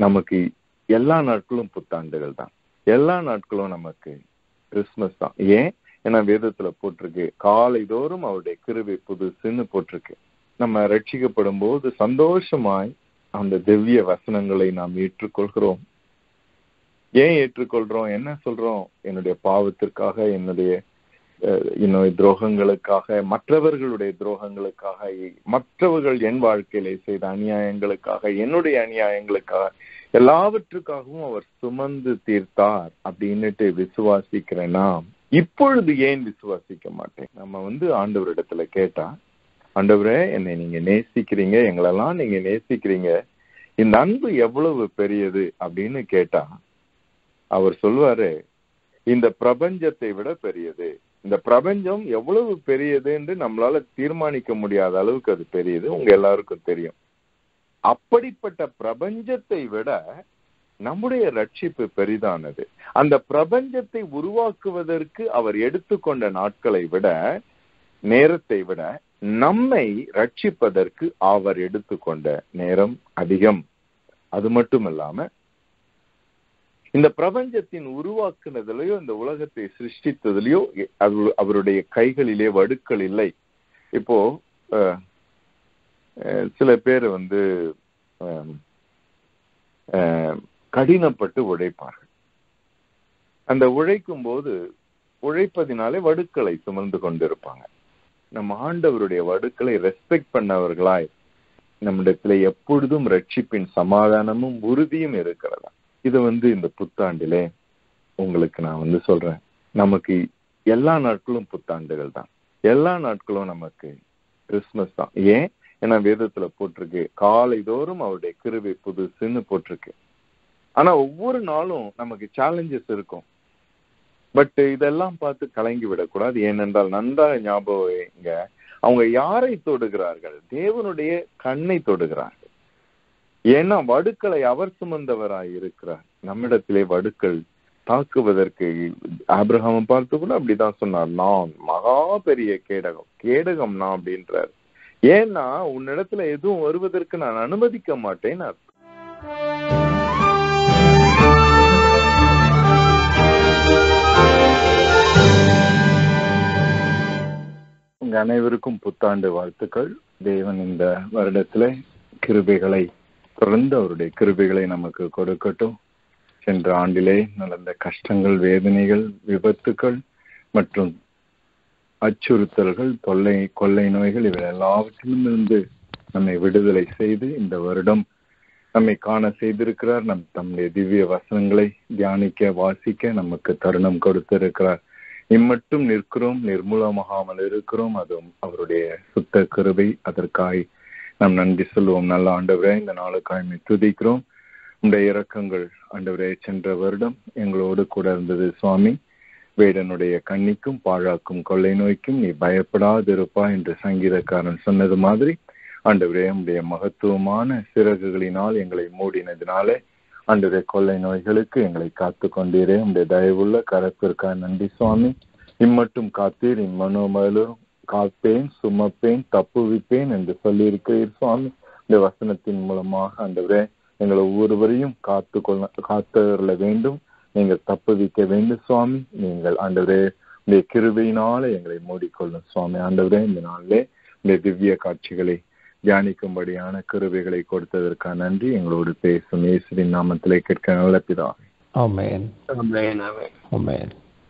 நமக்கு எல்லா நாட்களும் புத்தாண்டுகள் தான் எல்லா நாட்களும் நமக்கு கிறிஸ்துமஸ் தான் ஏன் ஏன்னா வேதத்துல போட்டிருக்கு காலை தோறும் அவருடைய கிருபை புதுசுன்னு போட்டிருக்கு நம்ம ரட்சிக்கப்படும் போது சந்தோஷமாய் அந்த திவ்ய வசனங்களை நாம் ஏற்றுக்கொள்கிறோம் ஏன் ஏற்றுக்கொள்றோம் என்ன சொல்றோம் என்னுடைய பாவத்திற்காக என்னுடைய அஹ், இன்னும் துரோகங்களுக்காக மற்றவர்களுடைய துரோகங்களுக்காக மற்றவர்கள் என் வாழ்க்கையில செய்த அநியாயங்களுக்காக என்னுடைய அநியாயங்களுக்காக எல்லாவற்றுக்காகவும் அவர் சுமந்து தீர்த்தார் அப்படின்னுட்டு விசுவாசிக்கிற நாம் இப்பொழுது ஏன் விசுவாசிக்க மாட்டேன் நம்ம வந்து ஆண்டவரிடத்துல கேட்டா ஆண்டவரே என்னை நீங்க நேசிக்கிறீங்க எங்களெல்லாம் நீங்க நேசிக்கிறீங்க இந்த அன்பு எவ்வளவு பெரியது அப்படின்னு கேட்டா அவர் சொல்வாரு இந்த பிரபஞ்சத்தை விட பெரியது இந்த பிரபஞ்சம் எவ்வளவு பெரியது என்று நம்மளால தீர்மானிக்க முடியாத அளவுக்கு அது பெரியது உங்க எல்லாருக்கும் தெரியும் அப்படிப்பட்ட பிரபஞ்சத்தை விட நம்முடைய ரட்சிப்பு பெரிதானது அந்த பிரபஞ்சத்தை உருவாக்குவதற்கு அவர் எடுத்துக்கொண்ட நாட்களை விட நேரத்தை விட நம்மை ரட்சிப்பதற்கு அவர் எடுத்துக்கொண்ட நேரம் அதிகம் அது மட்டும் இல்லாம இந்த பிரபஞ்சத்தின் உருவாக்குனதுலயோ இந்த உலகத்தை சிருஷ்டித்ததுலயோ அது அவருடைய கைகளிலே வடுக்கள் இல்லை இப்போ அஹ், அஹ், சில பேர் வந்து அஹ், அஹ், கடினப்பட்டு உழைப்பார்கள் அந்த உழைக்கும் போது உழைப்பதினாலே வடுக்களை சுமந்து கொண்டிருப்பாங்க நம்ம ஆண்டவருடைய வடுக்களை ரெஸ்பெக்ட் பண்ணவர்களாய் நம்மிடத்துல எப்பொழுதும் ரட்சிப்பின் சமாதானமும் உறுதியும் இருக்கிறதா இது வந்து இந்த புத்தாண்டிலே உங்களுக்கு நான் வந்து சொல்றேன் நமக்கு எல்லா நாட்களும் புத்தாண்டுகள் தான் எல்லா நாட்களும் நமக்கு கிறிஸ்துமஸ் தான் ஏன் ஏன்னா வேதத்துல போட்டிருக்கு காலை தோறும் அவருடைய கிருபை புதுசுன்னு போட்டிருக்கு ஆனா ஒவ்வொரு நாளும் நமக்கு சேலஞ்சஸ் இருக்கும் பட் இதெல்லாம் பார்த்து கலங்கி விடக்கூடாது ஏனென்றால் நன்றாக ஞாபகம் வைங்க அவங்க யாரை தொடுகிறார்கள் தேவனுடைய கண்ணை தொடுகிறார்கள் ஏன்னா வடுக்களை அவர் சுமந்தவராய் இருக்கிறார் நம்மிடத்திலே வடுக்கள் தாக்குவதற்கு ஆபிரகாமை பார்த்து கூட அப்படிதான் சொன்னார் நான் மகா பெரிய கேடகம் கேடகம் நான் அப்படின்றார் ஏன்னா உன்னிடத்துல எதுவும் வருவதற்கு நான் அனுமதிக்க மாட்டேன் உங்க அனைவருக்கும் புத்தாண்டு வாழ்த்துக்கள் தேவன் இந்த வருடத்துல கிருபைகளை தொடர்ந்து அவருடைய கிருபைகளை நமக்கு கொடுக்கட்டும் சென்ற ஆண்டிலே நடந்த கஷ்டங்கள் வேதனைகள் விபத்துக்கள் மற்றும் அச்சுறுத்தல்கள் தொல்லை கொள்ளை நோய்கள் இவை எல்லாவற்றிலும் இருந்து நம்மை விடுதலை செய்து இந்த வருடம் நம்மை காண செய்திருக்கிறார் நம் தம்முடைய திவ்ய வசனங்களை தியானிக்க வாசிக்க நமக்கு தருணம் கொடுத்திருக்கிறார் இம்மட்டும் நிற்கிறோம் நிர்மூலமாகாமல் இருக்கிறோம் அதுவும் அவருடைய சுத்த கிருபை அதற்காய் நாம் நன்றி சொல்லுவோம் நல்ல ஆண்டவரே இந்த நாளுக்காய் துதிக்கிறோம் உடைய இரக்கங்கள் ஆண்டவரே சென்ற வருடம் எங்களோடு கூட இருந்தது சுவாமி வேடனுடைய கண்ணிக்கும் பாழாக்கும் கொள்ளை நோய்க்கும் நீ பயப்படாதிருப்பா என்று சங்கீதக்காரன் சொன்னது மாதிரி ஆண்டவரே உடைய மகத்துவமான சிறகுகளினால் எங்களை மூடினதினாலே ஆண்டவரே கொள்ளை நோய்களுக்கு எங்களை காத்து கொண்டீரே உடைய தயவுள்ள கரத்திற்காக நன்றி சுவாமி இம்மட்டும் காத்தீர் இம்மனோமலும் காப்பேன் சுமப்பேன் தப்புவிப்பேன் என்று சொல்லியிருக்கிறீர் சுவாமி இந்த வசனத்தின் மூலமாக ஆண்டவரே எங்களை ஒவ்வொருவரையும் காத்து கொள்ள காத்தருள வேண்டும் நீங்கள் தப்புவிக்க வேண்டும் சுவாமி நீங்கள் ஆண்டவரே உடைய கிருபையினால எங்களை மூடிக்கொள்ளும் சுவாமி ஆண்டவரே இந்த நாளிலே இந்த திவ்ய காட்சிகளை தியானிக்கும்படியான கிருபைகளை கொடுத்ததற்காக நன்றி எங்களோடு பேசும் இயேசுவின் நாமத்திலே கேட்க நல்ல பிதா Amen. Amen.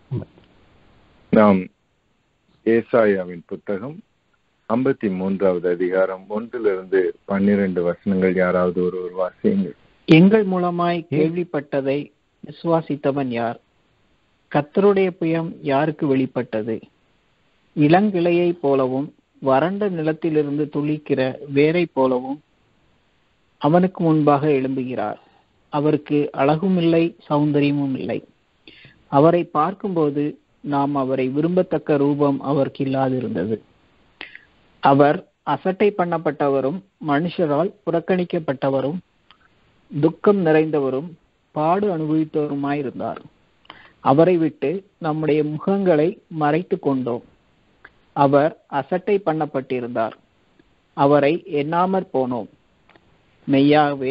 நாம் ஏசாயாவின் புத்தகம் ஐம்பத்தி மூன்றாவது அதிகாரம் ஒன்றிலிருந்து பன்னிரண்டு வசனங்கள் யாராவது ஒருவர் வாசியுங்கள் எங்கள் மூலமாய் கேள்விப்பட்டதை விசுவாசித்தவன் யார் கத்தருடைய புயம் யாருக்கு வெளிப்பட்டது இளங்கிளையைப் போலவும் வறண்ட நிலத்திலிருந்து துளிக்கிற வேரை போலவும் அவனுக்கு முன்பாக எழும்புகிறார் அவருக்கு அழகும் இல்லை சௌந்தரியமும் இல்லை அவரை பார்க்கும்போது நாம் அவரை விரும்பத்தக்க ரூபம் அவருக்கு இல்லாதிருந்தது அவர் அசட்டை பண்ணப்பட்டவரும் மனுஷரால் புறக்கணிக்கப்பட்டவரும் துக்கம் நிறைந்தவரும் பாடு அனுபவித்தவருமாயிருந்தார் அவரை விட்டு நம்முடைய முகங்களை மறைத்து கொண்டோம் அவர் அசட்டை பண்ணப்பட்டிருந்தார் அவரை எண்ணாமற் போனோம் மெய்யாகவே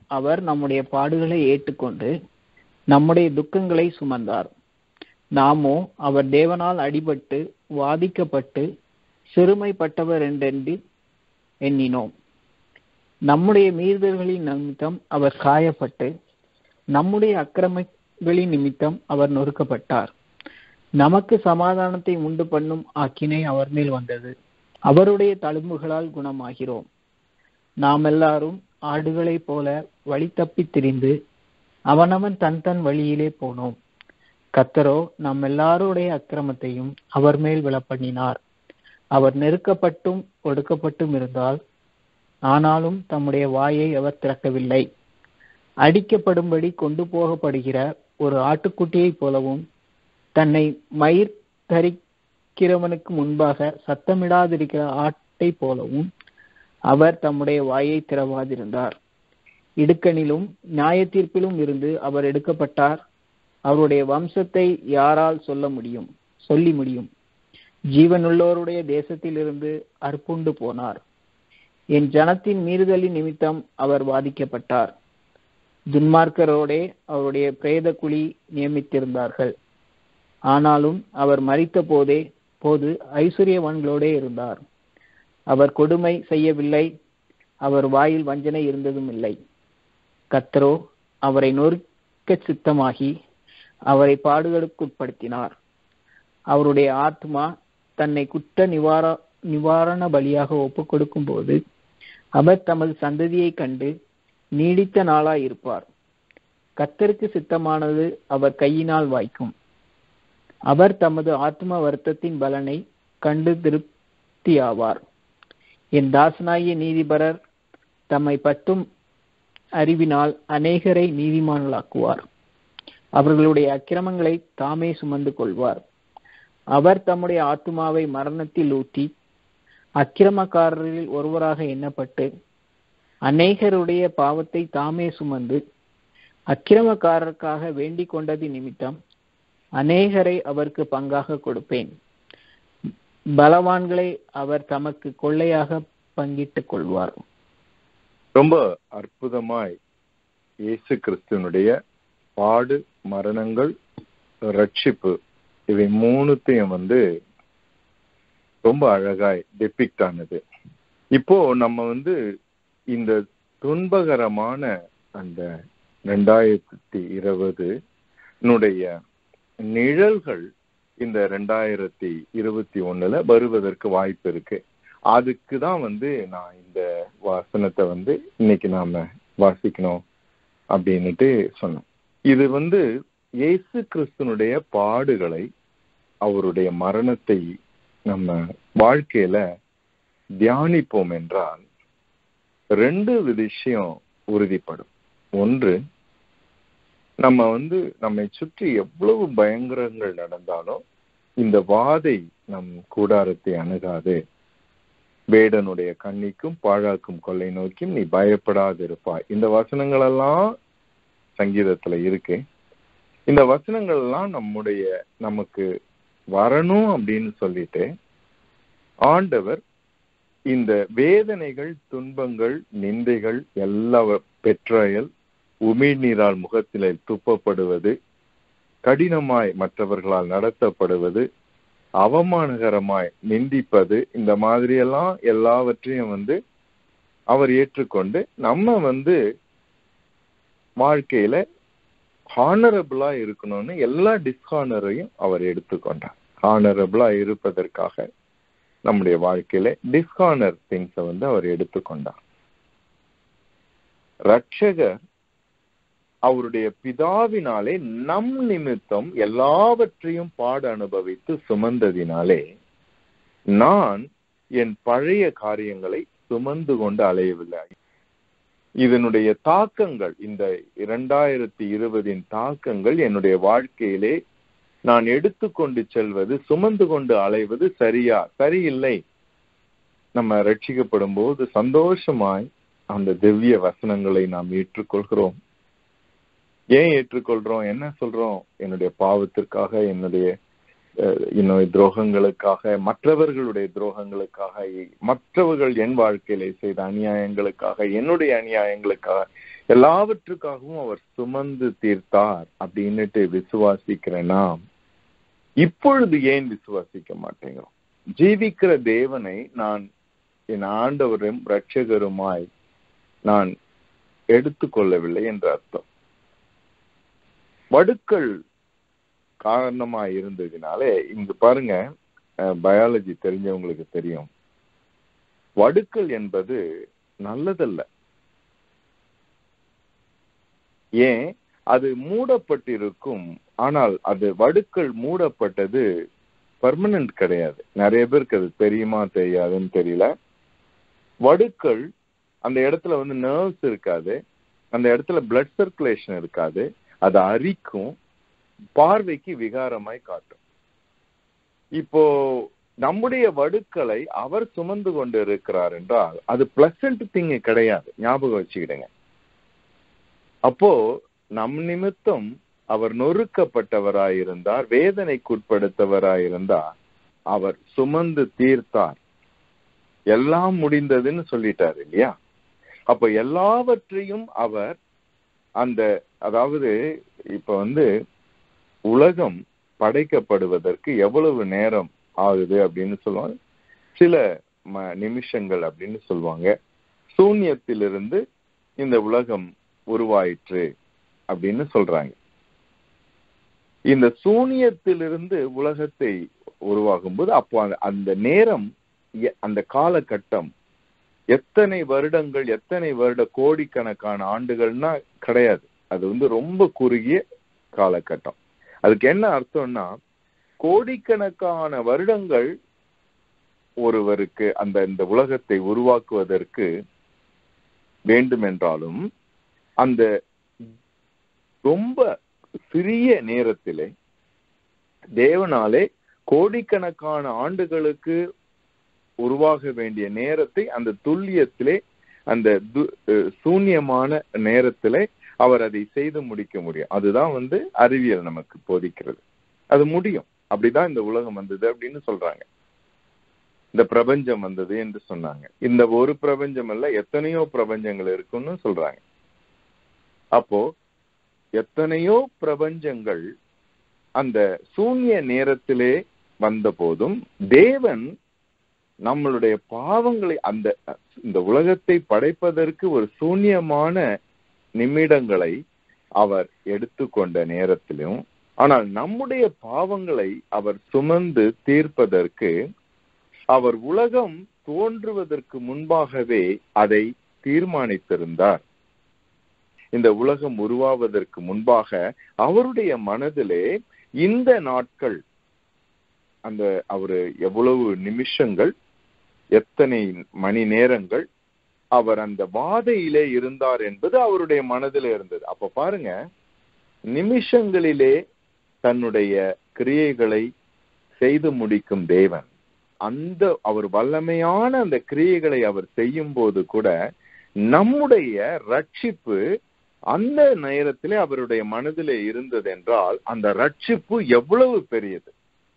அவர் நம்முடைய பாடுகளை ஏற்றுக்கொண்டு நம்முடைய துக்கங்களை சுமந்தார் நாமோ அவர் தேவனால் அடிபட்டு வாதிக்கப்பட்டு சிறுமைப்பட்டவர் என்றென்று எண்ணினோம் நம்முடைய மீறுதல்களின் நிமித்தம் அவர் காயப்பட்டு நம்முடைய அக்கிரமங்களின் நிமித்தம் அவர் நொறுக்கப்பட்டார் நமக்கு சமாதானத்தை உண்டு பண்ணும் ஆக்கினை அவர் மேல் வந்தது அவருடைய தழும்புகளால் குணமாகிறோம் நாம் எல்லாரும் ஆடுகளைப் போல வழி தப்பித் திரிந்து அவனவன் தன் தன் வழியிலே போனோம் கத்தரோ நம் எல்லாருடைய அக்கிரமத்தையும் அவர் மேல் விழப்பண்ணினார் அவர் நெருக்கப்பட்டும் ஒடுக்கப்பட்டும் இருந்தால் ஆனாலும் தம்முடைய வாயை அவர் திறக்கவில்லை அடிக்கப்படும்படி கொண்டு போகப்படுகிற ஒரு ஆட்டுக்குட்டியைப் போலவும் தன்னை மயிர் தரிக்கிறவனுக்கு முன்பாக சத்தமிடாதிருக்கிற ஆட்டை போலவும் அவர் தம்முடைய வாயை திறவாதிருந்தார் இடுக்கணிலும் நியாய தீர்ப்பிலும் இருந்து அவர் எடுக்கப்பட்டார் அவருடைய வம்சத்தை யாரால் சொல்ல முடியும் சொல்லி முடியும் ஜீவனுள்ளோருடைய தேசத்திலிருந்து அற்புண்டு போனார் என் ஜனத்தின் மீறுதலின் நிமித்தம் அவர் வாதிக்கப்பட்டார் துன்மார்க்கரோடே அவருடைய பிரேத குழி நியமித்திருந்தார்கள் ஆனாலும் அவர் மறித்த போதே போது ஐஸ்வர்யவான்களோடே இருந்தார் அவர் கொடுமை செய்யவில்லை அவர் வாயில் வஞ்சனை இருந்ததும் இல்லை கத்தரோ அவரை நொறுக்க சித்தமாகி அவரை பாடுகளுக்குட்படுத்தினார் அவருடைய ஆத்மா தன்னை குற்ற நிவார நிவாரண பலியாக ஒப்புக் கொடுக்கும் போது அவர் தமது சந்ததியை கண்டு நீடித்த நாளாய் இருப்பார் கத்தருக்கு சித்தமானது அவர் கையினால் வாய்க்கும் அவர் தமது ஆத்ம வருத்தத்தின் பலனை கண்டு திருப்தியாவார் என் தாசனாகிய நீதிபரர் தம்மை பற்றும் அறிவினால் அநேகரை நீதிமான்களாக்குவார் அவர்களுடைய அக்கிரமங்களை தாமே சுமந்து கொள்வார் அவர் தம்முடைய ஆத்மாவை மரணத்தில் ஊற்றி அக்கிரமக்காரரில் ஒருவராக எண்ணப்பட்டு அநேகருடைய பாவத்தை தாமே சுமந்து அக்கிரமக்காரருக்காக வேண்டிக் கொண்டது நிமித்தம் அநேகரை அவருக்கு பங்காக கொடுப்பேன் பலவான்களை அவர் தமக்கு கொள்ளையாக பங்கிட்டுக் கொள்வார் ரொம்ப அற்புதமாய் இயேசு கிறிஸ்துவனுடைய பாடு மரணங்கள் ரட்சிப்பு இவை மூணுத்தையும் வந்து ரொம்ப அழகாய் டெபிக்ட் ஆனது இப்போ நம்ம வந்து இந்த துன்பகரமான அந்த ரெண்டாயிரத்தி இருபது நிழல்கள் இந்த ரெண்டாயிரத்தி இருபத்தி ஒண்ணுல வருவதற்கு வாய்ப்பு இருக்கு அதுக்கு தான் வந்து நான் இந்த வசனத்தை வந்து இன்னைக்கு நாம வாசிக்கணும் அப்படின்னுட்டு சொன்னோம் இது வந்து இயேசு கிறிஸ்தனுடைய பாடுகளை அவருடைய மரணத்தை நம்ம வாழ்க்கையில தியானிப்போம் என்றால் ரெண்டு விஷயம் உறுதிப்படும் ஒன்று நம்ம வந்து நம்மை சுற்றி எவ்வளவு பயங்கரங்கள் நடந்தாலும் இந்த வாதை நம் கூடாரத்தை அணுகாது வேடனுடைய கண்ணிக்கும் பாழாக்கும் கொள்ளை நோக்கியும் நீ பயப்படாது இருப்பாய் இந்த வசனங்கள் எல்லாம் சங்கீதத்துல இருக்கு இந்த வசனங்கள் எல்லாம் நம்முடைய நமக்கு வரணும் அப்படின்னு சொல்லிட்டு ஆண்டவர் இந்த வேதனைகள் துன்பங்கள் நிந்தைகள் எல்லா பெற்றாயல் உமிழ்நீரால் முகத்திலே துப்பப்படுவது கடினமாய் மற்றவர்களால் நடத்தப்படுவது அவமானகரமாய் நிந்திப்பது இந்த மாதிரி எல்லாம் எல்லாவற்றையும் வந்து அவர் ஏற்றுக்கொண்டு நம்ம வந்து வாழ்க்கையில ஹானரபிளா இருக்கணும்னு எல்லா டிஸ்ஹானரையும் அவர் எடுத்துக்கொண்டார் ஹானரபிளா இருப்பதற்காக நம்முடைய வாழ்க்கையில டிஸ்ஹானர் திங்ஸை வந்து அவர் எடுத்துக்கொண்டார் ரட்சகர் அவருடைய பிதாவினாலே நம் நிமித்தம் எல்லாவற்றையும் பாடு அனுபவித்து சுமந்ததினாலே நான் என் பழைய காரியங்களை சுமந்து கொண்டு அலையவில்லை இதனுடைய தாக்கங்கள் இந்த இரண்டாயிரத்தி இருபதின் தாக்கங்கள் என்னுடைய வாழ்க்கையிலே நான் எடுத்துக்கொண்டு செல்வது சுமந்து கொண்டு அலைவது சரியா சரியில்லை நம்ம ரட்சிக்கப்படும் போது சந்தோஷமாய் அந்த திவ்ய வசனங்களை நாம் ஏற்றுக்கொள்கிறோம் ஏன் ஏற்றுக்கொள்றோம் என்ன சொல்றோம் என்னுடைய பாவத்திற்காக என்னுடைய என்னுடைய துரோகங்களுக்காக மற்றவர்களுடைய துரோகங்களுக்காக மற்றவர்கள் என் வாழ்க்கையில செய்த அநியாயங்களுக்காக என்னுடைய அநியாயங்களுக்காக எல்லாவற்றுக்காகவும் அவர் சுமந்து தீர்த்தார் அப்படின்னுட்டு விசுவாசிக்கிற நாம் இப்பொழுது ஏன் விசுவாசிக்க மாட்டேங்கிறோம் ஜீவிக்கிற தேவனை நான் என் ஆண்டவரும் இரட்சகருமாய் நான் எடுத்துக்கொள்ளவில்லை என்ற அர்த்தம் வடுக்கள் காரணமா இருந்ததுனாலே இங்கு பாருங்க பயாலஜி தெரிஞ்சவங்களுக்கு தெரியும் வடுக்கள் என்பது நல்லதல்ல ஏன் அது மூடப்பட்டிருக்கும் ஆனால் அது வடுக்கள் மூடப்பட்டது பர்மனன்ட் கிடையாது நிறைய பேருக்கு அது தெரியுமா தெரியாதுன்னு தெரியல வடுக்கள் அந்த இடத்துல வந்து நர்வ்ஸ் இருக்காது அந்த இடத்துல பிளட் சர்க்குலேஷன் இருக்காது அது அரிக்கும் பார்வைக்கு விகாரமாய் காட்டும் இப்போ நம்முடைய வடுக்களை அவர் சுமந்து கொண்டு இருக்கிறார் என்றால் அது பிளசன்ட் திங் கிடையாது ஞாபகம் வச்சுக்கிடுங்க அப்போ நம் நிமித்தம் அவர் நொறுக்கப்பட்டவராயிருந்தார் வேதனைக்குட்படுத்தவராயிருந்தார் அவர் சுமந்து தீர்த்தார் எல்லாம் முடிந்ததுன்னு சொல்லிட்டார் இல்லையா அப்ப எல்லாவற்றையும் அவர் அந்த அதாவது இப்ப வந்து உலகம் படைக்கப்படுவதற்கு எவ்வளவு நேரம் ஆகுது அப்படின்னு சொல்லுவாங்க சில நிமிஷங்கள் அப்படின்னு சொல்லுவாங்க சூன்யத்திலிருந்து இந்த உலகம் உருவாயிற்று அப்படின்னு சொல்றாங்க இந்த சூனியத்திலிருந்து உலகத்தை உருவாகும் போது அப்போ அந்த நேரம் அந்த காலகட்டம் எத்தனை வருடங்கள் எத்தனை வருட கோடிக்கணக்கான ஆண்டுகள்னா கிடையாது அது வந்து ரொம்ப குறுகிய காலகட்டம் அதுக்கு என்ன அர்த்தம்னா கோடிக்கணக்கான வருடங்கள் ஒருவருக்கு அந்த இந்த உலகத்தை உருவாக்குவதற்கு வேண்டுமென்றாலும் அந்த ரொம்ப சிறிய நேரத்திலே தேவனாலே கோடிக்கணக்கான ஆண்டுகளுக்கு உருவாக வேண்டிய நேரத்தை அந்த துல்லியத்திலே அந்த சூன்யமான நேரத்திலே அவர் அதை செய்து முடிக்க முடியும் அதுதான் வந்து அறிவியல் நமக்கு போதிக்கிறது அது முடியும் அப்படிதான் இந்த உலகம் வந்தது அப்படின்னு சொல்றாங்க இந்த பிரபஞ்சம் வந்தது என்று சொன்னாங்க இந்த ஒரு பிரபஞ்சம் அல்ல எத்தனையோ பிரபஞ்சங்கள் இருக்குன்னு சொல்றாங்க அப்போ எத்தனையோ பிரபஞ்சங்கள் அந்த சூன்ய நேரத்திலே வந்த போதும் தேவன் நம்மளுடைய பாவங்களை அந்த இந்த உலகத்தை படைப்பதற்கு ஒரு சூன்யமான நிமிடங்களை அவர் எடுத்துக்கொண்ட நேரத்திலும் ஆனால் நம்முடைய பாவங்களை அவர் சுமந்து தீர்ப்பதற்கு அவர் உலகம் தோன்றுவதற்கு முன்பாகவே அதை தீர்மானித்திருந்தார் இந்த உலகம் உருவாவதற்கு முன்பாக அவருடைய மனதிலே இந்த நாட்கள் அந்த அவரு எவ்வளவு நிமிஷங்கள் எத்தனை மணி நேரங்கள் அவர் அந்த வாதையிலே இருந்தார் என்பது அவருடைய மனதில் இருந்தது அப்ப பாருங்க நிமிஷங்களிலே தன்னுடைய கிரியைகளை செய்து முடிக்கும் தேவன் அந்த அவர் வல்லமையான அந்த கிரியைகளை அவர் செய்யும் போது கூட நம்முடைய ரட்சிப்பு அந்த நேரத்திலே அவருடைய மனதிலே இருந்தது என்றால் அந்த ரட்சிப்பு எவ்வளவு பெரியது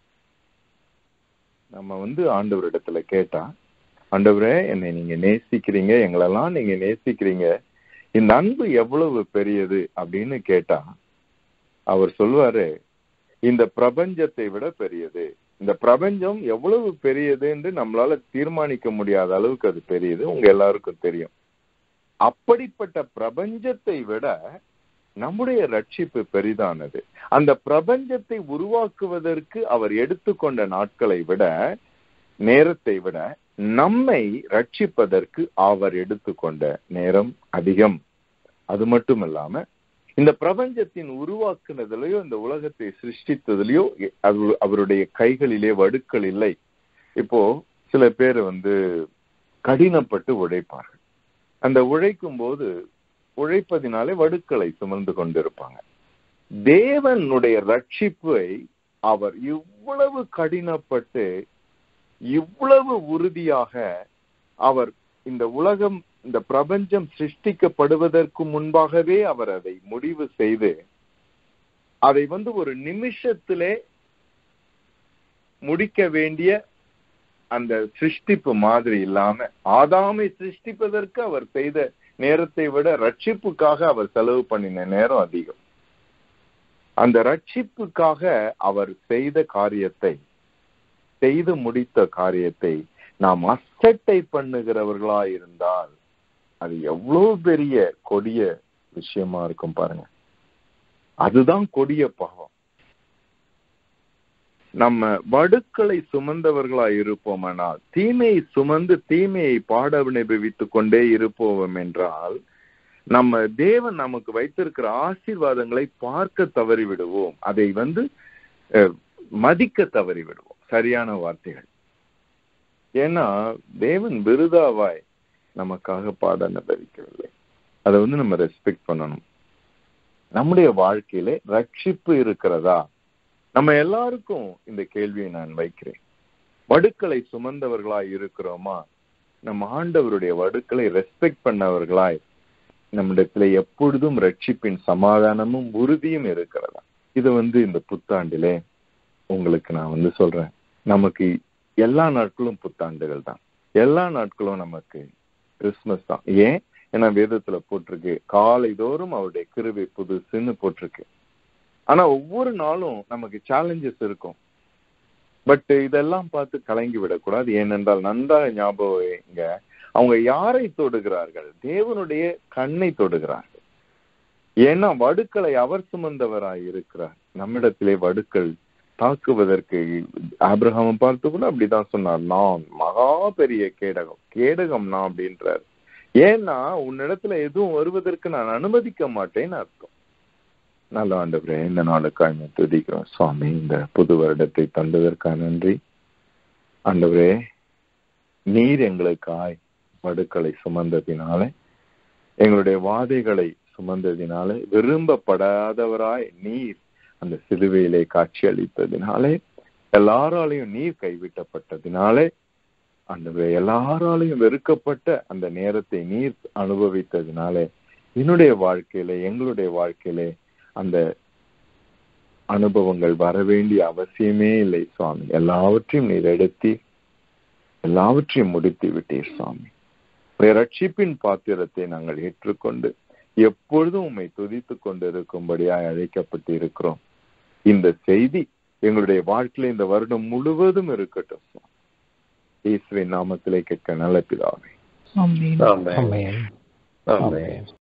நம்ம வந்து ஆண்டவரிடத்துல கேட்டா ஆண்டவரே என்னை நீங்க நேசிக்கிறீங்க எங்களெல்லாம் நீங்க நேசிக்கிறீங்க இந்த அன்பு எவ்வளவு பெரியது அப்படின்னு கேட்டா அவர் சொல்லுவாரு இந்த பிரபஞ்சத்தை விட பெரியது இந்த பிரபஞ்சம் எவ்வளவு பெரியது என்று நம்மளால தீர்மானிக்க முடியாத அளவுக்கு அது பெரியது உங்க எல்லாருக்கும் தெரியும் அப்படிப்பட்ட பிரபஞ்சத்தை விட நம்முடைய ரட்சிப்பு பெரிதானது அந்த பிரபஞ்சத்தை உருவாக்குவதற்கு அவர் எடுத்துக்கொண்ட நாட்களை விட நேரத்தை விட நம்மை ரட்சிப்பதற்கு அவர் எடுத்துக்கொண்ட நேரம் அதிகம் அது மட்டும் இல்லாம இந்த பிரபஞ்சத்தின் உருவாக்குனதுலயோ இந்த உலகத்தை சிருஷ்டித்ததுலயோ அது அவருடைய கைகளிலே வடுக்கள் இல்லை இப்போ சில பேர் வந்து கடினப்பட்டு உழைப்பார்கள் அந்த உழைக்கும் போது உழைப்பதினாலே வடுக்களை சுமந்து கொண்டிருப்பாங்க தேவனுடைய ரட்சிப்பை அவர் இவ்வளவு கடினப்பட்டு இவ்வளவு உறுதியாக அவர் இந்த உலகம் இந்த பிரபஞ்சம் சிருஷ்டிக்கப்படுவதற்கு முன்பாகவே அவர் அதை முடிவு செய்து அதை வந்து ஒரு நிமிஷத்திலே முடிக்க வேண்டிய அந்த சிருஷ்டிப்பு மாதிரி இல்லாம ஆதாமை சிருஷ்டிப்பதற்கு அவர் செய்த நேரத்தை விட ரட்சிப்புக்காக அவர் செலவு பண்ணின நேரம் அதிகம் அந்த ரட்சிப்புக்காக அவர் செய்த காரியத்தை செய்து முடித்த காரியத்தை நாம் அசட்டை பண்ணுகிறவர்களா இருந்தால் அது எவ்வளவு பெரிய கொடிய விஷயமா இருக்கும் பாருங்க அதுதான் கொடிய பாவம் நம்ம வடுக்களை சுமந்தவர்களா இருப்போமானால் தீமையை சுமந்து தீமையை பாட அனுபவித்துக் கொண்டே இருப்போம் என்றால் நம்ம தேவன் நமக்கு வைத்திருக்கிற ஆசீர்வாதங்களை பார்க்க தவறி விடுவோம் அதை வந்து மதிக்க தவறி விடுவோம் சரியான வார்த்தைகள் ஏன்னா தேவன் விருதாவாய் நமக்காக பாட அனுபவிக்கவில்லை அதை வந்து நம்ம ரெஸ்பெக்ட் பண்ணணும் நம்முடைய வாழ்க்கையில ரட்சிப்பு இருக்கிறதா நம்ம எல்லாருக்கும் இந்த கேள்வியை நான் வைக்கிறேன் வடுக்களை சுமந்தவர்களாய் இருக்கிறோமா நம்ம ஆண்டவருடைய வடுக்களை ரெஸ்பெக்ட் பண்ணவர்களாய் நம்மிடத்துல எப்பொழுதும் ரட்சிப்பின் சமாதானமும் உறுதியும் இருக்கிறதா இது வந்து இந்த புத்தாண்டிலே உங்களுக்கு நான் வந்து சொல்றேன் நமக்கு எல்லா நாட்களும் புத்தாண்டுகள் தான் எல்லா நாட்களும் நமக்கு கிறிஸ்துமஸ் தான் ஏன் ஏன்னா வேதத்துல போட்டிருக்கு காலை தோறும் அவருடைய கிருவை புதுசுன்னு போட்டிருக்கு ஆனா ஒவ்வொரு நாளும் நமக்கு சேலஞ்சஸ் இருக்கும் பட் இதெல்லாம் பார்த்து கலங்கி விடக்கூடாது ஏனென்றால் நன்றாக ஞாபகம் இங்க அவங்க யாரை தொடுகிறார்கள் தேவனுடைய கண்ணை தொடுகிறார்கள் ஏன்னா வடுக்களை அவர் சுமந்தவராய் இருக்கிறார் நம்மிடத்திலே வடுக்கள் தாக்குவதற்கு ஆபிரகாம பார்த்து கூட அப்படிதான் சொன்னார் நான் மகா பெரிய கேடகம் கேடகம் நான் அப்படின்றார் ஏன்னா உன்னிடத்துல எதுவும் வருவதற்கு நான் அனுமதிக்க மாட்டேன்னு அர்த்தம் நல்ல ஆண்டவரே இந்த நாளுக்காக துதிக்கிறோம் சுவாமி இந்த புது வருடத்தை தந்ததற்காக நன்றி ஆண்டவரே நீர் எங்களுக்காய் வடுக்களை சுமந்ததினாலே எங்களுடைய வாதைகளை சுமந்ததினாலே விரும்பப்படாதவராய் நீர் அந்த சிலுவையிலே காட்சி அளித்ததினாலே எல்லாராலையும் நீர் கைவிட்டப்பட்டதினாலே அந்த எல்லாராலையும் வெறுக்கப்பட்ட அந்த நேரத்தை நீர் அனுபவித்ததினாலே என்னுடைய வாழ்க்கையில எங்களுடைய வாழ்க்கையிலே அந்த அனுபவங்கள் வர வேண்டிய அவசியமே இல்லை சுவாமி எல்லாவற்றையும் நீர் எடுத்தி எல்லாவற்றையும் முடித்து விட்டீர் சுவாமி ரட்சிப்பின் பாத்திரத்தை நாங்கள் ஏற்றுக்கொண்டு எப்பொழுதும் உண்மை துதித்துக் கொண்டு இருக்கும்படியாய் அழைக்கப்பட்டு இருக்கிறோம் இந்த செய்தி எங்களுடைய வாழ்க்கையில இந்த வருடம் முழுவதும் இருக்கட்டும் இயேசுவின் நாமத்திலே கேட்க நல்ல பிதாவே Amen. Amen.